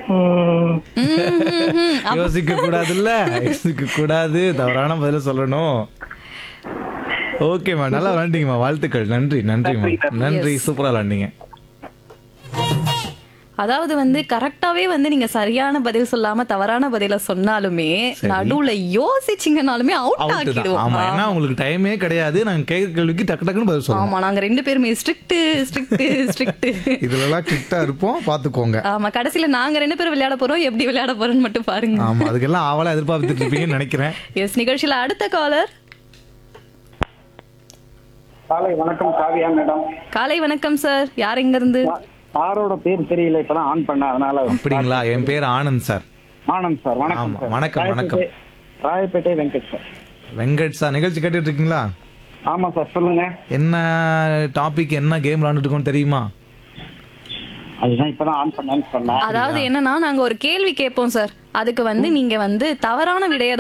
ம், ம்ஹும்ஹும். அப்ப- யோசிக்க கூடாதுல்ல யோசிக்க கூடாது தவறான பதில சொல்லணும் ஓகேம்மா நல்லா விளாண்டீங்கம்மா வாழ்த்துக்கள் நன்றி நன்றிம்மா நன்றி சூப்பரா விளாண்டீங்க அதாவது வந்து கரெக்டாவே வந்து நீங்க சரியான பதில் சொல்லாம தவறான பதில சொன்னாலுமே நடுவுல யோசிச்சீங்கனாலுமே அவுட் அவுட் தான் ஆக்கிடுவோம் ஆமா ஏன்னா உங்களுக்கு டைமே கிடையாது நாங்க கேட்க கேள்விக்கு டக்கு டக்குன்னு பதில் சொல்லணும் ஆமா நாங்க ரெண்டு பேருமே ஸ்ட்ரிக்ட் ஸ்ட்ரிக்ட் ஸ்ட்ரிக்ட் இதுல எல்லாம் கிட்டா இருப்போம் பாத்துக்கோங்க ஆமா கடைசியில நாங்க ரெண்டு பேரும் விளையாட போறோம் எப்படி விளையாட போறோம்னு மட்டும் பாருங்க ஆமா அதுக்கெல்லாம் ஆவலா எதிர்பார்த்துட்டு இருப்பீங்கன்னு நினைக்கிறேன் எஸ் நிகழ்ச்சியில அடுத்த காலர் காலை வணக்கம் காவியா மேடம் காலை வணக்கம் சார் யார் எங்க இருந்து யாரோட பேர் தெரியல இப்பதான் ஆன் பண்ண அதனால அப்படிங்களா என் பேர் ஆனந்த் சார் ஆனந்த் சார் வணக்கம் ஆமா, சார் வணக்கம், வணக்கம். ராயப்பேட்டை- ராயப்பேட்டை வெங்கட் சார் வெங்கட் சார் நிகழ்ச்சி கேட்டுட்டு இருக்கீங்களா ஆமா சார் சொல்லுங்க என்ன டாபிக் என்ன கேம் விளாண்டுட்டு இருக்கோம் தெரியுமா அதுதான் இப்பதான் ஆன் பண்ணேன்னு சொன்னேன் அதாவது என்னன்னா நாங்க ஒரு கேள்வி கேட்போம் சார் அதுக்கு வந்து நீங்க வந்து தவறான விடைய